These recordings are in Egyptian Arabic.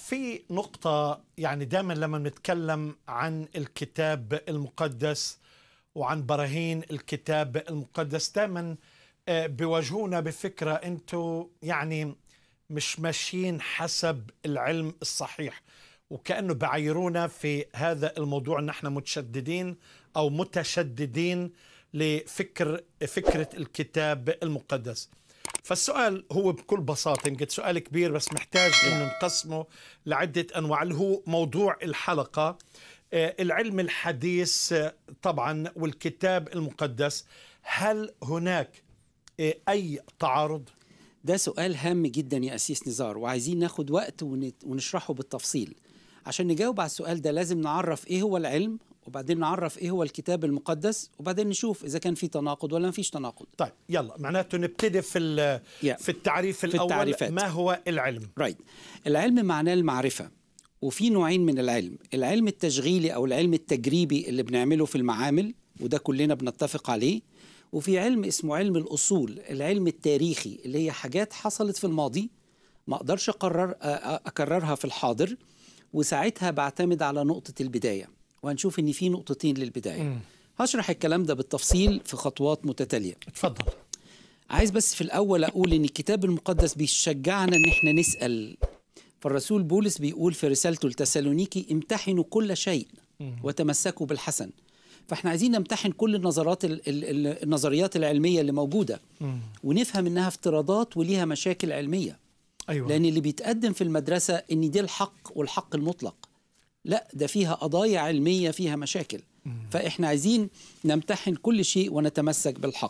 في نقطة يعني دائما لما بنتكلم عن الكتاب المقدس وعن براهين الكتاب المقدس دائما آه، بيواجهونا بفكرة انتوا يعني مش ماشيين حسب العلم الصحيح وكأنه بعيرونا في هذا الموضوع ان احنا متشددين او متشددين لفكر فكرة الكتاب المقدس فالسؤال هو بكل بساطة يمكن سؤال كبير بس محتاج انه نقسمه لعدة انواع اللي هو موضوع الحلقة آه، العلم الحديث آه، طبعا والكتاب المقدس هل هناك آه، اي تعارض؟ ده سؤال هام جدا يا أسيس نزار وعايزين ناخد وقت ونت- ونشرحه بالتفصيل عشان نجاوب على السؤال ده لازم نعرف ايه هو العلم وبعدين نعرف ايه هو الكتاب المقدس وبعدين نشوف اذا كان في تناقض ولا مفيش تناقض طيب يلا معناته نبتدي في ال- يا. في التعريف الاول التعريفات. ما هو العلم؟ رايت العلم معناه المعرفة وفي نوعين من العلم العلم التشغيلي أو العلم التجريبي اللي بنعمله في المعامل وده كلنا بنتفق عليه وفي علم اسمه علم الأصول العلم التاريخي اللي هي حاجات حصلت في الماضي ما أقدرش أقرر أ- أ- أكررها في الحاضر وساعتها بعتمد على نقطة البداية وهنشوف إن في نقطتين للبداية هشرح الكلام ده بالتفصيل في خطوات متتالية تفضل عايز بس في الأول أقول إن الكتاب المقدس بيشجعنا إن إحنا نسأل فالرسول بولس بيقول في رسالته لتسالونيكي امتحنوا كل شيء وتمسكوا بالحسن فاحنا عايزين نمتحن كل النظرات ال- ال- ال- النظريات العلمية اللي موجودة ونفهم إنها افتراضات وليها مشاكل علمية ايوه لأن اللي بيتقدم في المدرسة إن دي الحق والحق المطلق لا ده فيها قضايا علمية فيها مشاكل فإحنا عايزين نمتحن كل شيء ونتمسك بالحق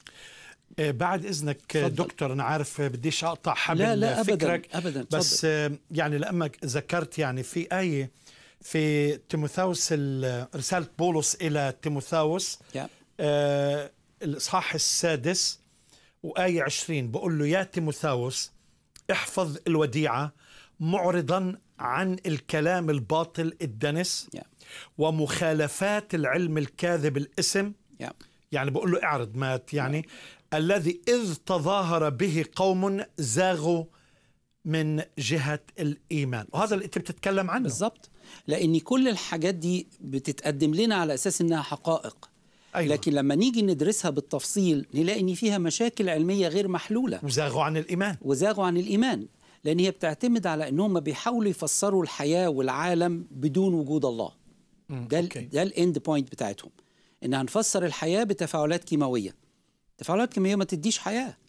آه، بعد اذنك آه، اتفضل. دكتور انا عارف آه، بديش اقطع حبل لا لا أبداً، فكرك أبداً، بس آه، يعني لما ذكرت يعني في ايه في تيموثاوس ال- رساله بولس الى تيموثاوس يا. آه، الاصحاح السادس وايه 20 بقول له يا تيموثاوس احفظ الوديعه معرضا عن الكلام الباطل الدنس يا. ومخالفات العلم الكاذب الاسم يا. يعني بقول له اعرض مات يعني الذي إذ تظاهر به قوم زاغوا من جهة الإيمان وهذا اللي أنت بتتكلم عنه بالظبط لان كل الحاجات دي بتتقدم لنا على اساس انها حقائق أيوة. لكن لما نيجي ندرسها بالتفصيل نلاقي ان فيها مشاكل علميه غير محلوله وزاغوا عن الإيمان وزاغوا عن الايمان لان هي بتعتمد على انهم بيحاولوا يفسروا الحياه والعالم بدون وجود الله ده ال- أوكي. ده الاند بوينت بتاعتهم ان هنفسر الحياه بتفاعلات كيماويه تفاعلات كيميائيه ما تديش حياه